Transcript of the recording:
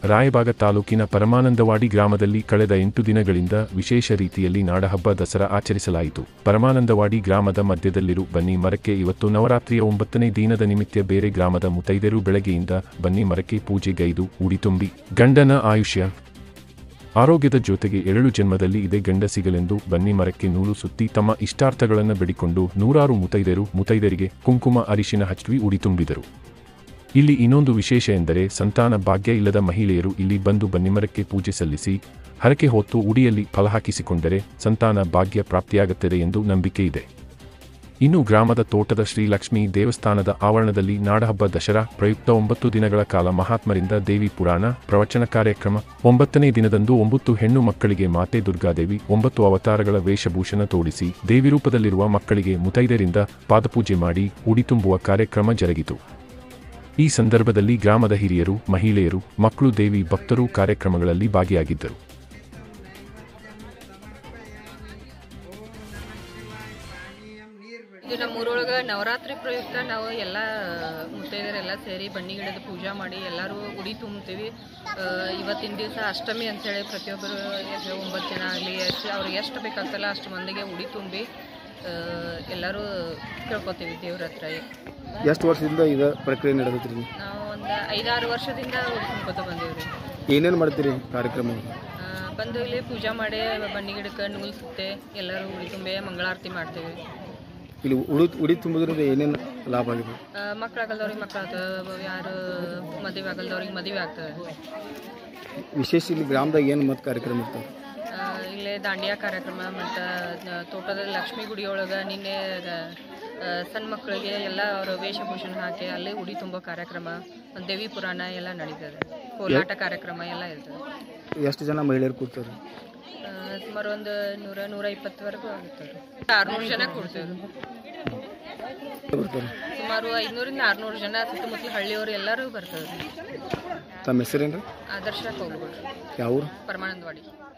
ರಾಯಬಾಗ ತಾಲೂಕಿನ ಪರಮಾನಂದವಾಡಿ ಗ್ರಾಮದಲ್ಲಿ ಕಳೆದ ಎಂಟು ದಿನಗಳಿಂದ ವಿಶೇಷ ರೀತಿಯಲ್ಲಿ ನಾಡಹಬ್ಬ ದಸರಾ ಆಚರಿಸಲಾಯಿತು ಪರಮಾನಂದವಾಡಿ ಗ್ರಾಮದ ಮಧ್ಯದಲ್ಲಿರು ಬನ್ನಿ ಮರಕ್ಕೆ ಇವತ್ತು ನವರಾತ್ರಿಯ ಒಂಬತ್ತನೇ ದಿನದ ನಿಮಿತ್ತ ಬೇರೆ ಗ್ರಾಮದ ಮುತೈದೆರು ಬೆಳಗ್ಗೆಯಿಂದ ಬನ್ನಿ ಮರಕ್ಕೆ ಪೂಜೆಗೈದು ಉಡಿ ತುಂಬಿ ಗಂಡನ ಆಯುಷ್ಯ ಆರೋಗ್ಯದ ಜೊತೆಗೆ ಎರಡು ಜನ್ಮದಲ್ಲಿ ಇದೇ ಗಂಡ ಸಿಗಲೆಂದು ಬನ್ನಿ ಮರಕ್ಕೆ ನೂಲು ಸುತ್ತಿ ತಮ್ಮ ಇಷ್ಟಾರ್ಥಗಳನ್ನು ಬೇಡಿಕೊಂಡು ನೂರಾರು ಮುತೈದೆರು ಮುತೈದರಿಗೆ ಕುಂಕುಮ ಅರಿಶಿನ ಹಚ್ಚಿ ಉಡಿ ತುಂಬಿದರು ಇಲ್ಲಿ ಇನ್ನೊಂದು ವಿಶೇಷ ಎಂದರೆ ಸಂತಾನ ಭಾಗ್ಯ ಇಲ್ಲದ ಮಹಿಳೆಯರು ಇಲ್ಲಿ ಬಂದು ಬನ್ನಿಮರಕ್ಕೆ ಪೂಜೆ ಸಲ್ಲಿಸಿ ಹರಕೆ ಹೊತ್ತು ಉಡಿಯಲ್ಲಿ ಫಲ ಹಾಕಿಸಿಕೊಂಡರೆ ಸಂತಾನ ಭಾಗ್ಯ ಪ್ರಾಪ್ತಿಯಾಗುತ್ತದೆ ಎಂದು ನಂಬಿಕೆ ಇದೆ ಇನ್ನು ಗ್ರಾಮದ ತೋಟದ ಶ್ರೀಲಕ್ಷ್ಮಿ ದೇವಸ್ಥಾನದ ಆವರಣದಲ್ಲಿ ನಾಡಹಬ್ಬ ದಸರಾ ಪ್ರಯುಕ್ತ ಒಂಬತ್ತು ದಿನಗಳ ಕಾಲ ಮಹಾತ್ಮರಿಂದ ದೇವಿ ಪುರಾಣ ಪ್ರವಚನ ಕಾರ್ಯಕ್ರಮ ಒಂಬತ್ತನೇ ದಿನದಂದು ಒಂಬತ್ತು ಹೆಣ್ಣು ಮಕ್ಕಳಿಗೆ ಮಾತೆ ದುರ್ಗಾದೇವಿ ಒಂಬತ್ತು ಅವತಾರಗಳ ವೇಷಭೂಷಣ ತೋಡಿಸಿ ದೇವಿ ರೂಪದಲ್ಲಿರುವ ಮಕ್ಕಳಿಗೆ ಮುತೈದರಿಂದ ಪಾದಪೂಜೆ ಮಾಡಿ ಉಡಿ ತುಂಬುವ ಕಾರ್ಯಕ್ರಮ ಜರುಗಿತು ಈ ಸಂದರ್ಭದಲ್ಲಿ ಗ್ರಾಮದ ಹಿರಿಯರು ಮಹಿಳೆಯರು ಮಕ್ಕಳು ದೇವಿ ಭಕ್ತರು ಕಾರ್ಯಕ್ರಮಗಳಲ್ಲಿ ಭಾಗಿಯಾಗಿದ್ದರು ಇದು ನಮ್ಮ ಊರೊಳಗೆ ನವರಾತ್ರಿ ಪ್ರಯುಕ್ತ ನಾವು ಎಲ್ಲ ಮುತ್ತೈದರೆಲ್ಲ ಸೇರಿ ಬನ್ನಿ ಗಿಡದ ಪೂಜೆ ಮಾಡಿ ಎಲ್ಲರೂ ಉಡಿ ತುಂಬ್ತೀವಿ ಆ, ಇವತ್ತಿನ ದಿವಸ ಅಷ್ಟಮಿ ಅಂತೇಳಿ ಪ್ರತಿಯೊಬ್ಬರು ಎಷ್ಟು ಒಂಬತ್ತು ಜನ ಆಗಲಿ ಎಷ್ಟು ಅವ್ರಿಗೆ ಎಷ್ಟು ಬೇಕಾಗ್ತಲ್ಲ ಅಷ್ಟು ಮಂದಿಗೆ ಉಡಿ ತುಂಬಿ ಆ, ಎಲ್ಲರೂ ಕೇಳ್ಕೊತೀವಿ ದೇವ್ರ ಹತ್ರ ಎಷ್ಟು ವರ್ಷದಿಂದ ಇದು ಪ್ರಕ್ರಿಯೆ ನಡೆದೈತ್ರಿ ನೀವು ನಾವು ಒಂದು ಐದಾರು ವರ್ಷದಿಂದ ಉಡಿ ತುಂಬ್ಕೊತ ಬಂದೀವಿ ಏನೇನು ಮಾಡ್ತೀರಿ ಕಾರ್ಯಕ್ರಮ ಬಂದು ಇಲ್ಲಿ ಪೂಜೆ ಮಾಡಿ ಬನ್ನಿ ಗಿಡಕ್ಕೆ ನೂಲ್ ಸುತ್ತೆ ಎಲ್ಲರೂ ಉಡಿ ತುಂಬಿ ಮಂಗಳಾರತಿ ಮಾಡ್ತೀವಿ ಇಲ್ಲಿ ಉಡಿ ಉಡಿ ತುಂಬೋದ್ರಿಂದ ಏನೇನು ಲಾಭ ಆಗಿದೆ ಮಕ್ಕಳಾಗಲ್ದವ್ರಿಗೆ ಮಕ್ಕಳಾಗ್ತವೆ ಯಾರು ಮದುವೆ ಆಗಲ್ದವ್ರಿಗೆ ಮದುವೆ ಆಗ್ತವೆ ವಿಶೇಷ ಇಲ್ಲಿ ಗ್ರಾಮದಾಗ ಏನು ಮತ್ತು ಕಾರ್ಯಕ್ರಮ ಇರ್ತಾವೆ ಆ, ಇಲ್ಲೇ ದಾಂಡಿಯಾ ಕಾರ್ಯಕ್ರಮ ಮತ್ತು ತೋಟದ ಲಕ್ಷ್ಮೀ ಗುಡಿಯೊಳಗೆ ನಿನ್ನೆ ಆ, ಸಣ್ಣ ಮಕ್ಕಳಿಗೆ ಎಲ್ಲ ಅವರು ವೇಷಭೂಷಣ ಹಾಕಿ ಅಲ್ಲೇ ಉಡಿ ತುಂಬೋ ಕಾರ್ಯಕ್ರಮ ಒಂದ್ ದೇವಿ ಪುರಾಣ ಎಲ್ಲ ನಡೀತದೆ ಕೋಲಾಟ ಕಾರ್ಯಕ್ರಮ ಎಲ್ಲ ಇರ್ತದೆ ಎಷ್ಟು ಜನ ಮಹಿಳೆಯರು ಕೂತಾರೆ ಆ, ಸುಮಾರು ಒಂದು ನೂರ ನೂರ ಇಪ್ಪತ್ತವರೆಗೂ ಆಗುತ್ತೆ ಆರುನೂರು ಜನ ಕೊಡ್ತೇವೆ ಬರ್ತಾರೆ ಸುಮಾರು ಐದುನೂರಿಂದ ಆರುನೂರು ಜನ ಸುತ್ತಮುತ್ತಲ ಹಳ್ಳಿಯವರು ಎಲ್ಲರೂ ಬರ್ತಾರೆ ತಮ್ಮ ಹೆಸರೇನು ಆದರ್ಶ ಕೌಲ್ಗಳು ಯಾವ ಊರು ಪರಮಾನಂದವಾಡಿ